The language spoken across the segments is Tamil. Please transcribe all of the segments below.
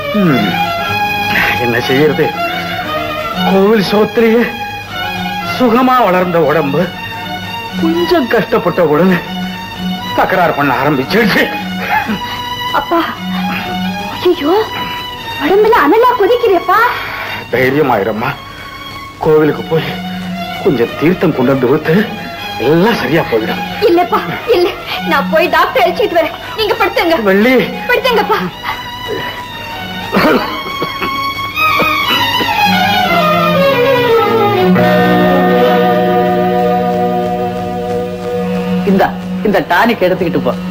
ம், என்ன செய்யறது கோவில் சோத்திரியே சுகமா வளர்ந்த உடம்பு கொஞ்சம் கஷ்டப்பட்ட உடனே தகராறு பண்ண ஆரம்பிச்சிருச்சு அப்பா ஐயோ உடம்புல அனலா கொதிக்கிறேப்பா தைரியமாயிரம்மா கோவிலுக்கு போய் கொஞ்சம் தீர்த்தம் கொண்டு வந்து ஊத்து எல்லாம் சரியா போயிடும் இல்லப்பா இல்ல நான் போய் டாக்டர் அழைச்சிட்டு வரேன் நீங்க படுத்துங்க வெள்ளி படுத்துங்கப்பா இந்த இந்த டானிக் எடுத்துக்கிட்டு போ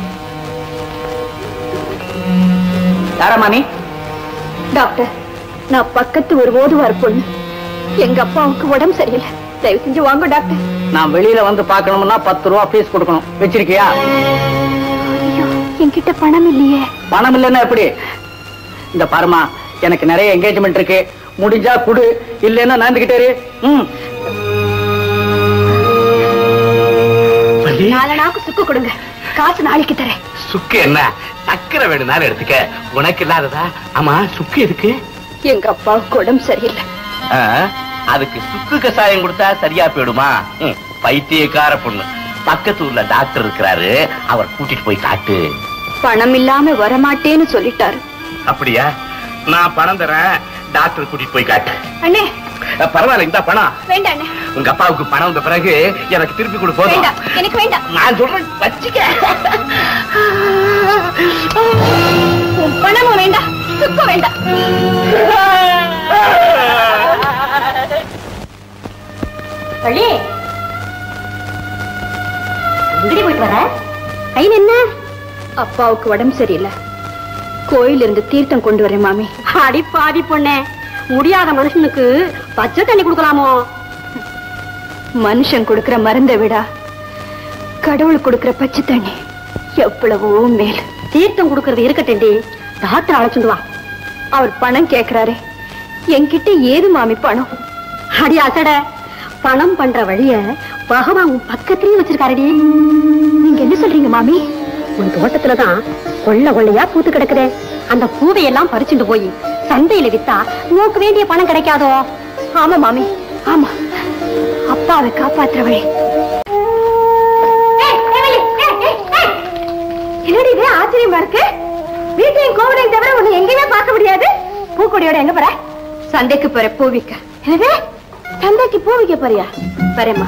யாரம்மா நீ டாக்டர் நான் பக்கத்து ஒரு ஓதுவார் பொண்ணு எங்க அப்பாவுக்கு உடம்பு சரியில்லை தயவு செஞ்சு வாங்க டாக்டர் நான் வெளியில வந்து பார்க்கணும்னா பத்து ரூபா ஃபீஸ் கொடுக்கணும் வச்சிருக்கியா ஐயோ என்கிட்ட பணம் இல்லையே பணம் இல்லைன்னா எப்படி இந்த பாருமா எனக்கு நிறைய என்கேஜ்மெண்ட் இருக்கு முடிஞ்சா குடு இல்லைன்னா நாந்துகிட்டே இரு. ம் வள்ளி நாலு நாக்கு சுக்கு கொடுங்க காசு நாளைக்கு தரேன் சுக்கு என்ன சக்கரை வேணும்னாலும் எடுத்துக்க உனக்கு இல்லாததா ஆமா சுக்கு எதுக்கு எங்க அப்பாவுக்கு உடம்பு சரியில்லை ஆ, அதுக்கு சுக்கு கசாயம் கொடுத்தா சரியா போயிடுமா ம், பைத்தியக்கார பொண்ணு பக்கத்து ஊர்ல டாக்டர் இருக்கிறாரு அவர் கூட்டிட்டு போய் காட்டு பணம் இல்லாம வரமாட்டேன்னு சொல்லிட்டாரு அப்படியா நான் பணம் தரேன் டாக்டர் கூட்டிட்டு போய் காட்டு அண்ணே அஹ், பரவாயில்ல இந்த பணம் வேண்டாம் அண்ணே உங்க அப்பாவுக்கு பணம் வந்த பிறகு எனக்கு திருப்பி கொடு போதும் வேண்டாம் எனக்கு வேண்டாம் நான் சொல்றேன் வச்சுக்க உன் பணமும் வேண்டாம் சுக்கும் வேண்டாம் பள்ளி எங்கடி போயிட்டு வர கையில் என்ன அப்பாவுக்கு உடம்பு சரியில்லை கோயில் இருந்து தீர்த்தம் கொண்டு வரேன் மாமி அடி பாதி பொண்ணே முடியாத மனுஷனுக்கு பச்சை தண்ணி கொடுக்கலாமோ மனுஷன் கொடுக்கிற மருந்தை விட கடவுள் கொடுக்கிற பச்சை தண்ணி எவ்வளவோ மேல் தீர்த்தம் கொடுக்கறது இருக்கட்டேன்டி டாக்டர் அழைச்சிட்டு வா அவர் பணம் கேக்குறாரே என்கிட்ட ஏது மாமி பணம் அடி அசட பணம் பண்ற வழிய பகவான் உன் பக்கத்திலேயே வச்சிருக்காரடி நீங்க என்ன சொல்றீங்க மாமி உன் தோட்டத்துலதான் கொள்ள கொள்ளையா பூத்து கிடக்குதே அந்த பூவையெல்லாம் பறிச்சுட்டு போய் சந்தையில வித்தா உனக்கு வேண்டிய பணம் கிடைக்காதோ ஆமா மாமி ஆமா அப்பாவை காப்பாத்துற வழி என்னடி இது ஆச்சரியமா இருக்கு வீட்டையும் கோவிலையும் தவிர உன்னை எங்கேயுமே பார்க்க முடியாது பூக்கொடியோட எங்க போற சந்தைக்கு போற பூவிக்க என்னது சந்தைக்கு பூ விக்க போறியா வரேம்மா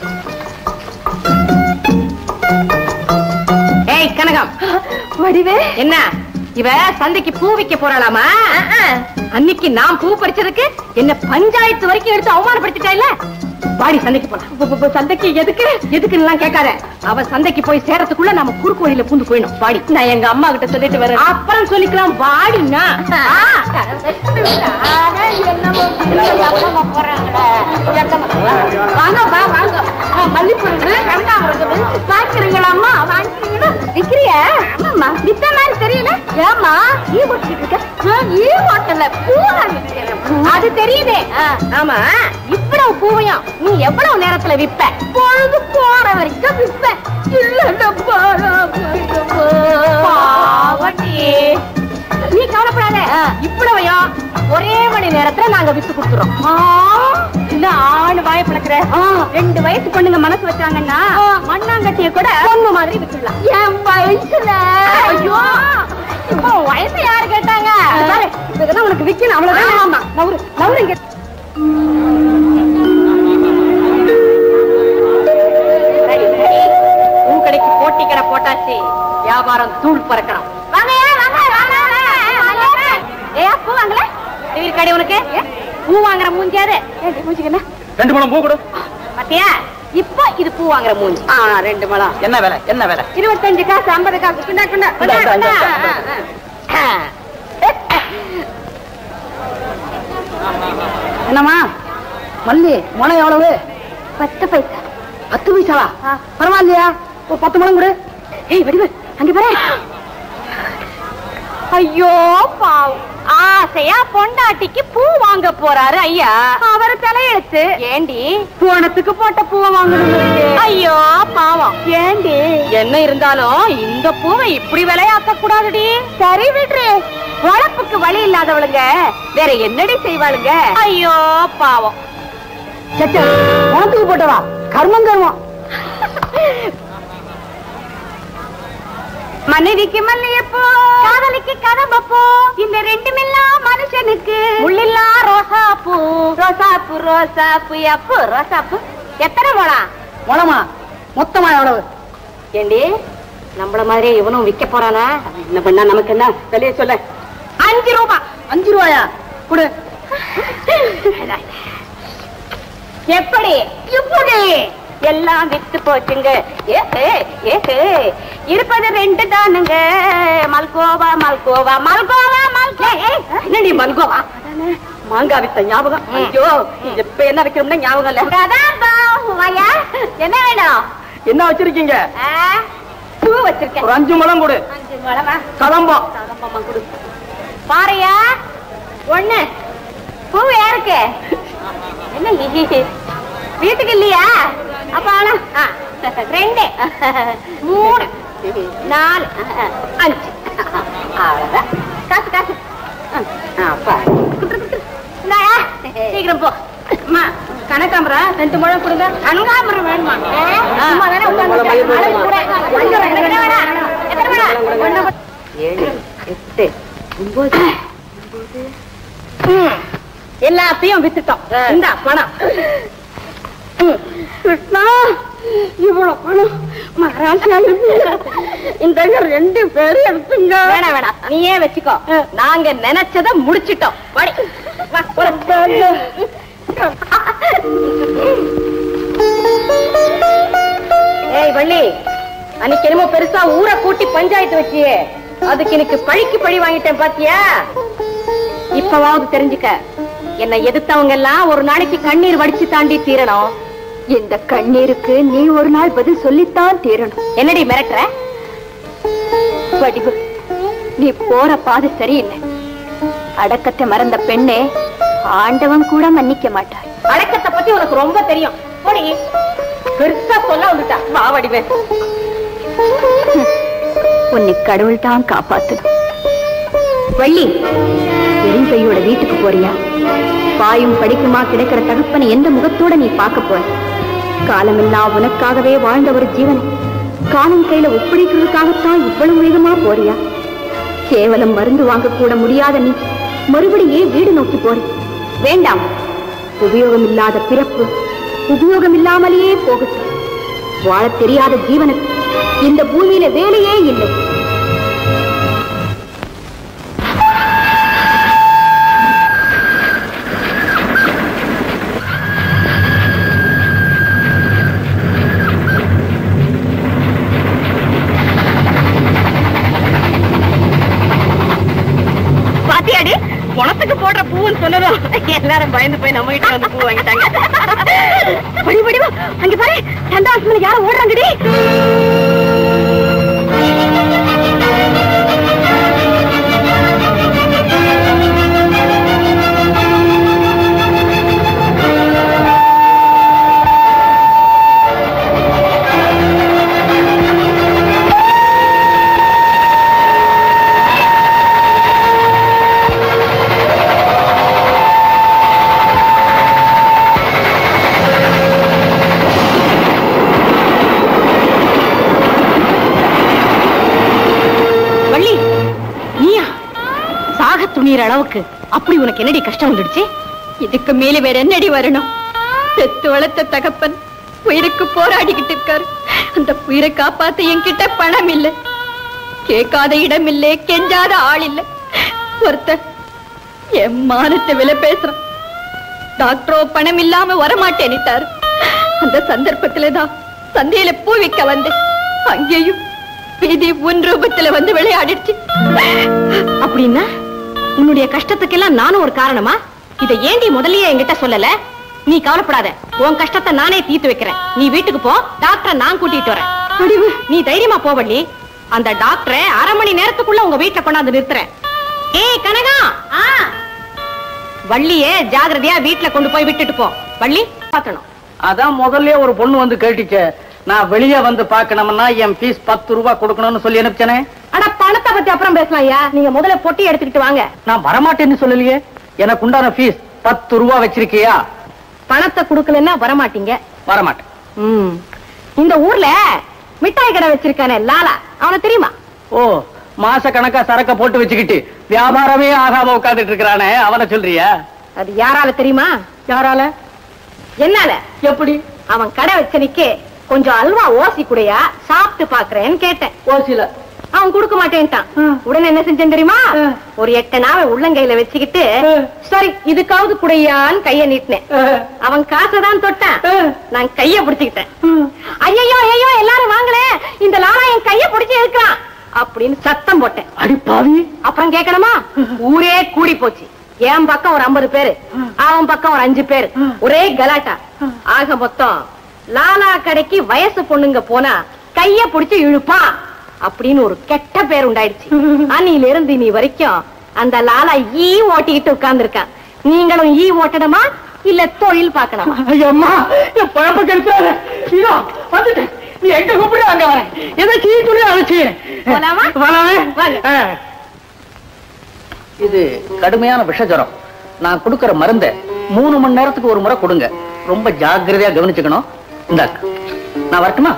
ஏய் கனகம் வடிவே என்ன இவ சந்தைக்கு பூ விக்க போறாளாமா அன்னைக்கு நான் பூ பறிச்சதுக்கு என்ன பஞ்சாயத்து வரைக்கும் எடுத்து அவமானப்படுத்திட்டா இல்ல வாடி சந்தைக்கு போலாம் சந்தைக்கு எதுக்கு எதுக்குன்னு எல்லாம் கேட்காத அவ சந்தைக்கு போய் சேரத்துக்குள்ள நாம குறுக்கு வழியில பூந்து போயிடும் வாடி நான் எங்க அம்மா கிட்ட சொல்லிட்டு வரேன் அப்புறம் சொல்லிக்கலாம் வாடினா வாங்க வா வாங்க மல்லிப்பூ வாங்கிக்கிறீங்களா அம்மா வாங்கிக்கிறீங்களா விக்கிறியா ஆமாம்மா வித்த மாதிரி தெரியல ஏமா ஈ ஓட்டிட்டு இருக்க ஈ ஓட்டல பூ அது தெரியுதே ஆமா இவ்வளவு பூவையும் நீ எவ்வளவு நேரத்துல விப்ப பொழுது போற வரைக்கும் விப்ப இல்ல நீ கவலைப்படாத இவ்வளவையும் ஒரே மணி நேரத்துல நாங்க வித்து கொடுத்துறோம் இல்ல ஆணு வாய பழக்கிற ரெண்டு வயசு பொண்ணுங்க மனசு வச்சாங்கன்னா மண்ணாங்கட்டிய கூட பொண்ணு மாதிரி வித்துடலாம் என் வயசுல ஐயோ இப்போ உன் வயசு யாரு கேட்டாங்க பாரு, இதெல்லாம் உனக்கு விக்கணும் அவ்வளவுதான் ஆமா நவுரு நவுரு இங்க சரி, சரி. பூ கடைக்கு போட்டி கடை போட்டாச்சு வியாபாரம் தூள் பறக்கணும் வாங்க வாங்க வாங்க ஏ பூ வாங்கல டிவி கடை உனக்கு பூ வாங்குற மூஞ்சியாரு மூஞ்சிக்கு என்ன ரெண்டு முழம் பூ கொடு பாத்தியா இப்போ இது பூ வாங்குற மூஞ்சி ஆ ரெண்டு மலம் என்ன வேலை என்ன வேலை இருபத்தஞ்சு காசு ஐம்பது காசு குண்டா குண்டா இந்தா, இந்தா, இந்தா, இந்தா. ஆ, ஆ. என்னம்மா மல்லி முளை எவ்வளவு பத்து பைசா பத்து பைசாவா பரவாயில்லையா ஒரு பத்து முழம் கொடு ஏய் வடிவு அங்க பாரு ஐயோ பாவம் ஆசையா பொண்டாட்டிக்கு பூ வாங்க போறாரு ஐயா அவர் தலையெழுத்து ஏண்டி போனத்துக்கு போட்ட பூவை வாங்கணும் ஐயோ பாவம் ஏண்டி என்ன இருந்தாலும் இந்த பூவை இப்படி விலையாக்க கூடாதுடி சரி விடுறு பொழப்புக்கு வழி இல்லாதவளுங்க வேற என்னடி செய்வாளுங்க ஐயோ பாவம் சச்சா உனத்துக்கு போட்டவா கர்மம் கர்மம் மனைவிக்கு மல்லியப்பூ காதலிக்கு கதம்பப்பூ இந்த ரெண்டுமெல்லாம் மனுஷனுக்கு முள்ளில்லா ரோசா பூ ரோசா பூ ரோசா பூ அப்பூ ரோசா பூ எத்தனை போலாம் மூலமா மொத்தமா எவ்வளவு ஏண்டி நம்மள மாதிரி இவனும் விக்க போறானா என்ன பண்ணா நமக்கு என்ன விலைய சொல்ல அஞ்சு ரூபா அஞ்சு ரூபாயா கொடு எப்படி இப்படி எல்லாம் வித்து போச்சுங்க ஏஹே ஏஹே இருப்பது ரெண்டு தானுங்க மல்கோவா மல்கோவா மல்கோவா மல்கோ என்னடி மல்கோவா மாங்காய் வித்த ஞாபகம் ஐயோ எப்ப என்ன வைக்கணும்னா ஞாபகம் இல்ல என்ன வேணும் என்ன வச்சிருக்கீங்க ஆ, பூ வச்சிருக்கேன் ஒரு அஞ்சு முழம் கொடு அஞ்சு மிளகா கதம்பம் கதம்பம்மா கொடு பாறையா ஒண்ணு பூ யாருக்கு என்ன இ- வீட்டுக்கு இல்லையா அப்ப ஆனா ஆ, ரெண்டு மூணு நாலு அஞ்சு அவ்வளவுதான் காசு காசு ஆ, அப்பா. குடுத்துரு, குடுத்துரு. இந்தாயா, சீக்கிரம் போ அம்மா கனகாம்பரம் ரெண்டு முழம் கொடுங்க கனகாம்பரம் வேணுமா சும்மா தானே உட்கார்ந்து அளவு கூட. எத்தனை வேணா? எத்தனை வேணா? ஒண்ணு கொடு. ஏழு எட்டு ஒன்பது ம், எல்லாத்தையும் வித்துட்டோம் இந்த பணம் ம், கிருஷ்ணா இவ்வளவு பணம் மகாராஜா இந்த ரெண்டு பேரும் எடுத்துங்க வேணாம் வேணாம் நீயே வச்சுக்கோ நாங்க நினைச்சத முடிச்சிட்டோம் வாடி. வா, போலாம். ஏய் வள்ளி அன்னைக்கு என்னமோ பெருசா ஊரை கூட்டி பஞ்சாயத்து வச்சியே அதுக்கு எனக்கு பழிக்கு பழி வாங்கிட்டேன் பாத்தியா இப்பவாவது தெரிஞ்சுக்க என்னை எதிர்த்தவங்க எல்லாம் ஒரு நாளைக்கு கண்ணீர் வடிச்சு தாண்டி தீரணும் இந்த கண்ணீருக்கு நீ ஒரு நாள் பதில் சொல்லித்தான் தீரணும் என்னடி மிரட்டுற வடிவு நீ போற பாதை சரியில்லை அடக்கத்தை மறந்த பெண்ணே ஆண்டவன் கூட மன்னிக்க மாட்டார் அடக்கத்தை பத்தி உனக்கு ரொம்ப தெரியும் போடி பெருசா சொல்ல வந்துட்டா வா வடிவே உன்னை கடவுள் தான் காப்பாத்தணும் வள்ளி பெருங்கையோட வீட்டுக்கு போறியா பாயும் படிக்குமா கிடைக்கிற தகப்பனை எந்த முகத்தோட நீ பார்க்க போற காலமெல்லாம் உனக்காகவே வாழ்ந்த ஒரு ஜீவனை காலம் கையில ஒப்படைக்கிறதுக்காகத்தான் இவ்வளவு வேகமா போறியா கேவலம் மருந்து வாங்க கூட முடியாத நீ மறுபடியே வீடு நோக்கி போற வேண்டாம் உபயோகம் இல்லாத பிறப்பு உபயோகம் இல்லாமலேயே போகட்டும் வாழத் தெரியாத ஜீவனுக்கு இந்த பூமியில வேலையே இல்லை பாத்தியாடி பணத்துக்கு போடுற பூன்னு சொன்னதும் எல்லாரும் பயந்து போய் நம்ம கிட்ட வந்து பூ வாங்கிட்டாங்க படி படிவா அங்க பாரு சந்தாசத்துல யாரும் ஓடுறாங்கடி வள்ளி நீயா சாக துணிற அளவுக்கு அப்படி உனக்கு என்னடி கஷ்டம் வந்துடுச்சு இதுக்கு மேல வேற என்னடி வரணும் செத்து வளர்த்த தகப்பன் உயிருக்கு போராடிக்கிட்டு இருக்காரு அந்த உயிரை காப்பாத்த என்கிட்ட பணம் இல்ல கேட்காத இடம் இல்ல கெஞ்சாத ஆள் இல்ல ஒருத்தர் என் மானத்தை விலை பேசுறான் டாக்டரோ பணம் இல்லாம வரமாட்டேன்னுட்டாரு அந்த சந்தர்ப்பத்துல தான் சந்தையில பூ விற்க வந்தேன் அங்கேயும் விதி உன் ரூபத்துல வந்து விளையாடிடுச்சு அப்படின்னா உன்னுடைய கஷ்டத்துக்கெல்லாம் நானும் ஒரு காரணமா இதை ஏண்டி முதல்லயே என்கிட்ட சொல்லல நீ கவலைப்படாத உன் கஷ்டத்தை நானே தீர்த்து வைக்கிறேன் நீ வீட்டுக்கு போ டாக்டரை நான் கூட்டிட்டு வரேன் முடிவு நீ தைரியமா போ வள்ளி அந்த டாக்டரை அரை மணி நேரத்துக்குள்ள உங்க வீட்டுல கொண்டாந்து நிறுத்துறேன் ஏய் கனகா வள்ளியே ஜாகிரதையா வீட்டுல கொண்டு போய் விட்டுட்டு போ வள்ளி பாத்தணும் அதான் முதல்ல ஒரு பொண்ணு வந்து கேட்டுச்சு நான் வெளியே வந்து பார்க்கணும்னா என் ஃபீஸ் பத்து ரூபாய் கொடுக்கணும்னு சொல்லி அனுப்பிச்சனே அட பழ பணத்தை பத்தி அப்புறம் பேசலாம் ஐயா நீங்க முதல்ல பொட்டி எடுத்துக்கிட்டு வாங்க நான் வரமாட்டேன்னு சொல்லலையே எனக்கு உண்டான ஃபீஸ் பத்து ரூபா வச்சிருக்கியா பணத்தை குடுக்கலன்னா வரமாட்டீங்க வரமாட்டேன் ம். இந்த ஊர்ல மிட்டாய் கடை வச்சிருக்கானே லாலா அவன தெரியுமா ஓ மாச கணக்கா சரக்க போட்டு வச்சுக்கிட்டு வியாபாரமே ஆகாம உட்கார்ந்துட்டு இருக்கிறானே அவனை சொல்றியா அது யாரால தெரியுமா யாரால என்னால எப்படி அவன் கடை வச்ச நிக்கே கொஞ்சம் அல்வா ஓசி குடையா சாப்பிட்டு பாக்குறேன்னு கேட்டேன் ஓசில அவன் கொடுக்க மாட்டேன்ட்டான் ம். உடனே என்ன செஞ்சேன் தெரியுமா ம். ஒரு எட்டு நாள் உள்ளங்கையில வச்சுக்கிட்டு ம். சரி இதுக்காவது குடையான்னு கைய நீட்டினேன் அவன் காசை தான் தொட்டான் ம். நான் கைய பிடிச்சுக்கிட்டேன் ஐயோ ஐயோ எல்லாரும் வாங்களே இந்த லாலா என் கைய பிடிச்சு இருக்கிறான் அப்படின்னு சத்தம் போட்டேன் அடி பாவி அப்புறம் கேட்கணுமா ஊரே கூடி போச்சு என் பக்கம் ஒரு ஐம்பது பேரு அவன் பக்கம் ஒரு அஞ்சு பேரு ஒரே கலாட்டா ஆக மொத்தம் லாலா கடைக்கு வயசு பொண்ணுங்க போனா கைய பிடிச்சு இழுப்பான் அப்படின்னு ஒரு கெட்ட பேர் உண்டாயிடுச்சு அன்னில இருந்து நீ வரைக்கும் அந்த லாலா ஈ ஓட்டிக்கிட்டு உட்கார்ந்து இருக்கான் நீங்களும் ஈ ஓட்டணுமா இல்ல தொழில் பார்க்கணுமா ஐயம்மா என் பழப்ப கெடுத்தாரு இதோ வந்துட்டேன் நீ எங்க கூப்பிடு அங்க வரேன் எதை சீ துணி அழைச்சி போலாமா? வாங்க. இது கடுமையான விஷஜரம் நான் கொடுக்கிற மருந்த மூணு மணி நேரத்துக்கு ஒரு முறை கொடுங்க ரொம்ப ஜாக்கிரதையா கவனிச்சுக்கணும் இந்தாக்க நான் வரட்டுமா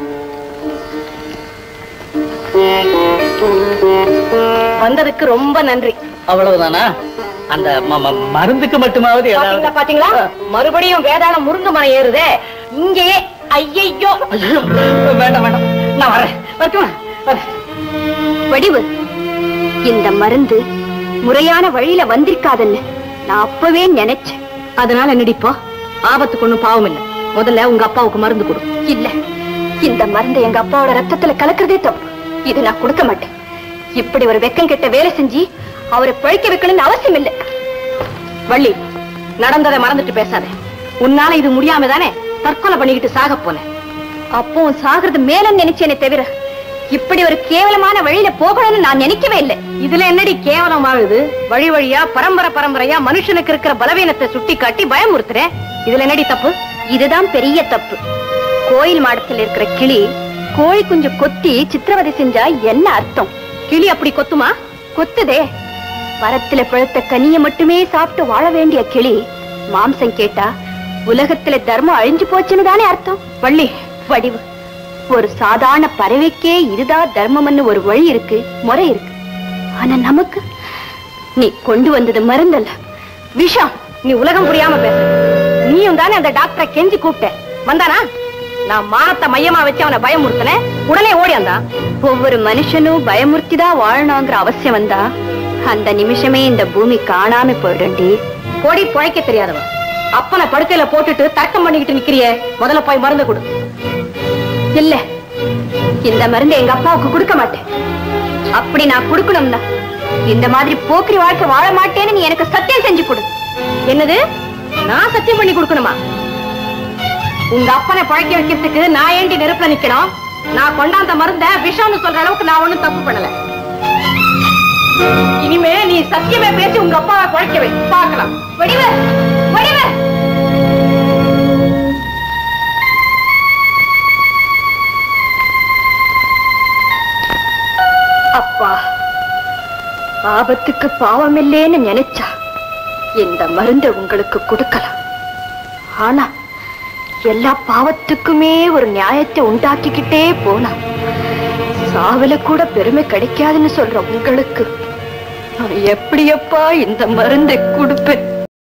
வந்ததுக்கு ரொம்ப நன்றி அவ்வளவுதானா அந்த ம- ம- மருந்துக்கு மட்டுமாவது பாத்தீங்களா ஏதாவது பாத்தீங்களா மறுபடியும் வேதாளம் முருங்க மரம் ஏறுதே இங்கேயே ஐயையோ ஐயோ, வேண்டாம் வேண்டாம் நான் வரேன் வரட்டுமா வரேன். வடிவு இந்த மருந்து முறையான வழியில வந்திருக்காதுன்னு நான் அப்பவே நினைச்சேன் அதனால என்னடிப்போ ஆபத்துக்கு ஒண்ணும் பாவம் இல்ல முதல்ல உங்க அப்பாவுக்கு மருந்து கொடு இல்ல இந்த மருந்தை எங்க அப்பாவோட ரத்தத்துல கலக்குறதே தப்பு இது நான் கொடுக்க மாட்டேன் இப்படி ஒரு வெக்கம் கெட்ட வேலை செஞ்சு அவரை பிழைக்க வைக்கணும்னு அவசியம் இல்லை வள்ளி நடந்ததை மறந்துட்டு பேசாத உன்னால இது முடியாம தானே தற்கொலை பண்ணிக்கிட்டு சாக போனேன் அப்போ சாகிறது மேல நினைச்சேனே தவிர இப்படி ஒரு கேவலமான வழியில போகணும்னு நான் நினைக்கவே இல்லை இதுல என்னடி கேவலமாகுது வழி வழியா பரம்பரை பரம்பரையா மனுஷனுக்கு இருக்கிற பலவீனத்தை சுட்டி காட்டி பயமுறுத்துறேன் இதுல என்னடி தப்பு இதுதான் பெரிய தப்பு கோயில் மாடத்தில் இருக்கிற கிளி கோழி குஞ்சு கொத்தி சித்திரவதை செஞ்சா என்ன அர்த்தம் கிளி அப்படி கொத்துமா கொத்துதே மரத்துல பழுத்த கனியை மட்டுமே சாப்பிட்டு வாழ வேண்டிய கிளி மாம்சம் கேட்டா உலகத்துல தர்மம் அழிஞ்சு போச்சுன்னு தானே அர்த்தம் வள்ளி வடிவு ஒரு சாதாரண பறவைக்கே இதுதான் தர்மம்னு ஒரு வழி இருக்கு முறை இருக்கு ஆனா நமக்கு நீ கொண்டு வந்தது மருந்தல்ல விஷம் நீ உலகம் புரியாம பேச நீயும் தானே அந்த டாக்டரை கெஞ்சி கூப்பிட்ட வந்தானா நான் மானத்தை மையமா வச்சு அவனை பயமுறுத்தினேன் உடனே ஓடியாந்தான் ஒவ்வொரு மனுஷனும் பயமுறுத்திதான் வாழணுங்கிற அவசியம் வந்தா அந்த நிமிஷமே இந்த பூமி காணாம போயிடும்டி போடி புழைக்க தெரியாதவன் அப்பனை படுக்கையில போட்டுட்டு தர்க்கம் பண்ணிக்கிட்டு நிக்கிறியே முதல்ல போய் மருந்து கொடு இல்ல இந்த மருந்து எங்க அப்பாவுக்கு கொடுக்க மாட்டேன் அப்படி நான் கொடுக்கணும்னா இந்த மாதிரி போக்கிரி வாழ்க்கை வாழ மாட்டேன்னு நீ எனக்கு சத்தியம் செஞ்சு கொடு என்னது நான் சத்தியம் பண்ணி கொடுக்கணுமா உங்க அப்பனை பழைக்க வைக்கிறதுக்கு நான் ஏண்டி நெருப்புல நிக்கணும் நான் கொண்டாந்த மருந்த விஷம்னு சொல்ற அளவுக்கு நான் ஒண்ணும் தப்பு பண்ணல இனிமே நீ சத்தியமே பேசி உங்க அப்பாவை பழைக்க வை பார்க்கலாம் வடிவு வடிவு அப்பா ஆபத்துக்கு பாவம் இல்லேன்னு நினைச்சா இந்த மருந்தை உங்களுக்கு கொடுக்கலாம் ஆனா எல்லா பாவத்துக்குமே ஒரு நியாயத்தை உண்டாக்கிக்கிட்டே போனா சாவல கூட பெருமை கிடைக்காதுன்னு சொல்ற உங்களுக்கு நான் எப்படியப்பா இந்த மருந்தை கொடுப்பேன்